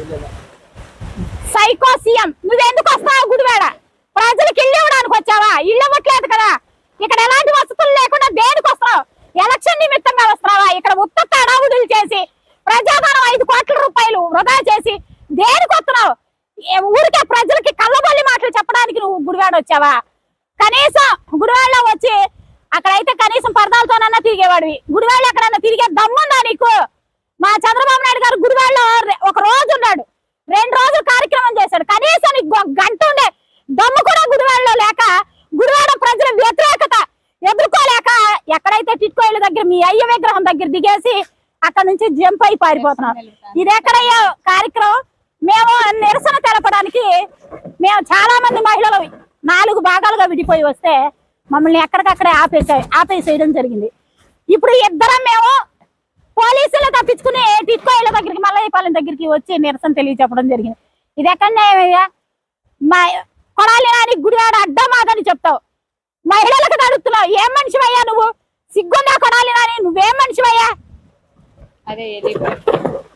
psycho CM నువ్వెందుకు వస్తావు గుడివాడ ప్రజలకు ఇల్లు ఇవ్వడానికి వచ్చావా ఇల్లు ఇవ్వట్లేదు కదా ఇక్కడ ఎలాంటి వసతులు లేకుండా దేనికి వస్తావు ఎలక్షన్ నిమిత్తంగా వస్తున్నావా ఇక్కడ ఉత్త అడావుడులు చేసి ప్రజాధనం ఐదు కోట్ల రూపాయలు వృధా చేసి దేనికి వస్తున్నావు ఏ ఊరికే ప్రజలకి కళ్ళబొల్లి మాటలు చెప్పడానికి నువ్వు గుడివాడ వచ్చావా కనీసం గుడివాడలో వచ్చి అక్కడైతే కనీసం పరదాలతోనన్నా తిరిగేవాడివి గుడివాడలో ఎక్కడన్నా తిరిగే దమ్ముందా నీకు మా చంద్రబాబు నాయుడు గారు గుడివాడలో రె- ఒక రోజు ఉన్నాడు రెండు రోజులు కార్యక్రమం చేశాడు కనీసం నీకు ఒక గంట ఉండే దమ్ము కూడా గుడివాడలో లేక గుడివాడ ప్రజల వ్యతిరేకత ఎదుర్కోలేక ఎక్కడైతే టిట్కో ఇళ్ళ దగ్గర మీ అయ్య విగ్రహం దగ్గర దిగేసి అక్కడ నుంచి జంప్ అయి పారిపోతున్నారు ఇది ఎక్కడయ్యా కార్యక్రమం మేము నిరసన తెలపడానికి మేము చాలా మంది మహిళలు నాలుగు భాగాలుగా విడిపోయి వస్తే మమ్మల్ని ఎక్కడికక్కడే ఆపేసే ఆపేసేయడం జరిగింది ఇప్పుడు ఇద్దరం మేము పోలీసులు తప్పించుకుని టిట్కో ఇళ్ళ దగ్గరికి మల్లయ్యపాలెం దగ్గరికి వచ్చి నిరసన తెలియచెప్పడం జరిగింది ఇది ఎక్కడ న్యాయమయ్యా మా కొడాలి నాని గుడివాడ అడ్డమాదని చెప్తావు మహిళలకు తడుతున్నావు ఏం మనిషివయ్యా నువ్వు సిగ్గుందా కొడాలి నాని నువ్వేం మనిషివయ్యా అదే ఇది